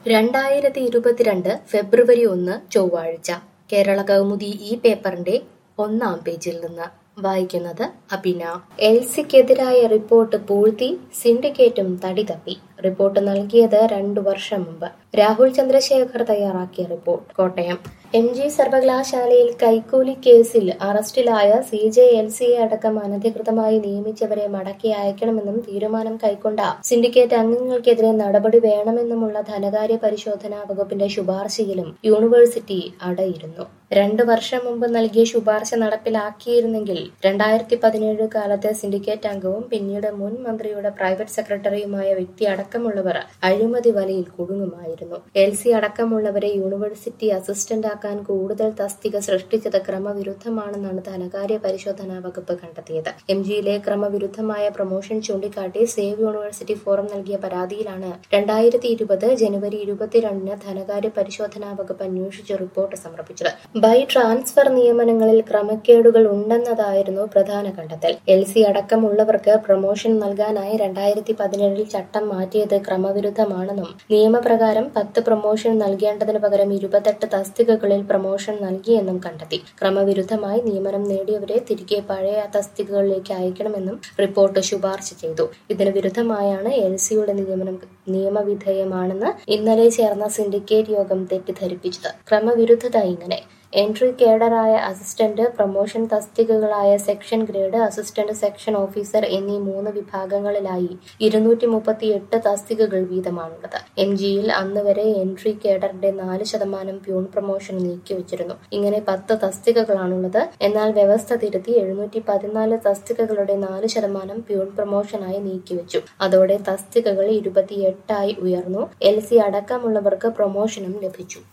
രണ്ടായിരത്തി ഇരുപത്തിരണ്ട് ഫെബ്രുവരി ഒന്ന് ചൊവ്വാഴ്ച കേരള കൗമുദി ഈ പേപ്പറിന്റെ ഒന്നാം പേജിൽ നിന്ന് വായിക്കുന്നത് അബിന എൽസിക്കെതിരായ റിപ്പോർട്ട് പൂഴ്ത്തി സിൻഡിക്കേറ്റും തടി തപ്പി റിപ്പോർട്ട് നൽകിയത് രണ്ടു വർഷം മുമ്പ് രാഹുൽ ചന്ദ്രശേഖർ തയ്യാറാക്കിയ റിപ്പോർട്ട് കോട്ടയം എം ജി സർവകലാശാലയിൽ കൈക്കൂലി കേസിൽ അറസ്റ്റിലായ C J L C A അടക്കം അനധികൃതമായി നിയമിച്ചവരെ മടക്കി അയക്കണമെന്നും തീരുമാനം കൈക്കൊണ്ട സിൻഡിക്കേറ്റ് അംഗങ്ങൾക്കെതിരെ നടപടി വേണമെന്നുമുള്ള ധനകാര്യ പരിശോധനാ വകുപ്പിന്റെ ശുപാർശയിലും യൂണിവേഴ്സിറ്റി അടയിരുന്നു രണ്ടു വർഷം മുമ്പ് നൽകിയ ശുപാർശ നടപ്പിലാക്കിയിരുന്നെങ്കിൽ രണ്ടായിരത്തി പതിനേഴ് കാലത്തെ സിൻഡിക്കേറ്റ് അംഗവും പിന്നീട് മുൻ മന്ത്രിയുടെ പ്രൈവറ്റ് സെക്രട്ടറിയുമായ വ്യക്തി അടക്കമുള്ളവർ അഴിമതി വലയിൽ കുടുങ്ങുമായിരുന്നു എൽ സി അടക്കമുള്ളവരെ യൂണിവേഴ്സിറ്റി അസിസ്റ്റന്റ് ആക്കാൻ കൂടുതൽ തസ്തിക സൃഷ്ടിച്ചത് ക്രമവിരുദ്ധമാണെന്നാണ് ധനകാര്യ പരിശോധനാ വകുപ്പ് കണ്ടെത്തിയത് എം ജിയിലെ ക്രമവിരുദ്ധമായ പ്രൊമോഷൻ ചൂണ്ടിക്കാട്ടി സേവ് യൂണിവേഴ്സിറ്റി ഫോറം നൽകിയ പരാതിയിലാണ് രണ്ടായിരത്തി ഇരുപത് ജനുവരി ഇരുപത്തിരണ്ടിന് ധനകാര്യ പരിശോധനാ വകുപ്പ് അന്വേഷിച്ച് റിപ്പോർട്ട് സമർപ്പിച്ചത് ബൈ ട്രാൻസ്ഫർ നിയമനങ്ങളിൽ ക്രമക്കേടുകൾ ഉണ്ടെന്നതായിരുന്നു പ്രധാന കണ്ടെത്തൽ എൽ സി അടക്കമുള്ളവർക്ക് പ്രൊമോഷൻ നൽകാനായി രണ്ടായിരത്തി പതിനേഴിൽ ചട്ടം മാറ്റിയത് ക്രമവിരുദ്ധമാണെന്നും നിയമപ്രകാരം പത്ത് പ്രൊമോഷൻ നൽകേണ്ടതിന് പകരം ഇരുപത്തെട്ട് തസ്തികകളിൽ പ്രൊമോഷൻ നൽകിയെന്നും കണ്ടെത്തി ക്രമവിരുദ്ധമായി നിയമനം നേടിയവരെ തിരികെ പഴയ തസ്തികകളിലേക്ക് അയക്കണമെന്നും റിപ്പോർട്ട് ശുപാർശ ചെയ്തു ഇതിന് വിരുദ്ധമായാണ് എൽ സിയുടെ നിയമനം നിയമവിധേയമാണെന്ന് ഇന്നലെ ചേർന്ന സിൻഡിക്കേറ്റ് യോഗം തെറ്റിദ്ധരിപ്പിച്ചത് ക്രമവിരുദ്ധത ഇങ്ങനെ എൻട്രി കേഡറായ അസിസ്റ്റന്റ് പ്രൊമോഷൻ തസ്തികകളായ section grade assistant section officer എന്നീ മൂന്ന് വിഭാഗങ്ങളിലായി ഇരുന്നൂറ്റി മുപ്പത്തി എട്ട് തസ്തികകൾ വീതമാണുള്ളത് എം ജിയിൽ അന്ന് വരെ എൻട്രി കേഡറിന്റെ നാല് ശതമാനം പ്യൂൺ പ്രൊമോഷൻ നീക്കിവച്ചിരുന്നു ഇങ്ങനെ പത്ത് തസ്തികകളാണുള്ളത് എന്നാൽ വ്യവസ്ഥ തിരുത്തി എഴുന്നൂറ്റി പതിനാല് തസ്തികകളുടെ നാല് ശതമാനം പ്യൂൺ പ്രൊമോഷനായി നീക്കിവെച്ചു അതോടെ തസ്തികകൾ ഇരുപത്തിയെട്ടായി ഉയർന്നു എൽ സി അടക്കമുള്ളവർക്ക് പ്രൊമോഷനും ലഭിച്ചു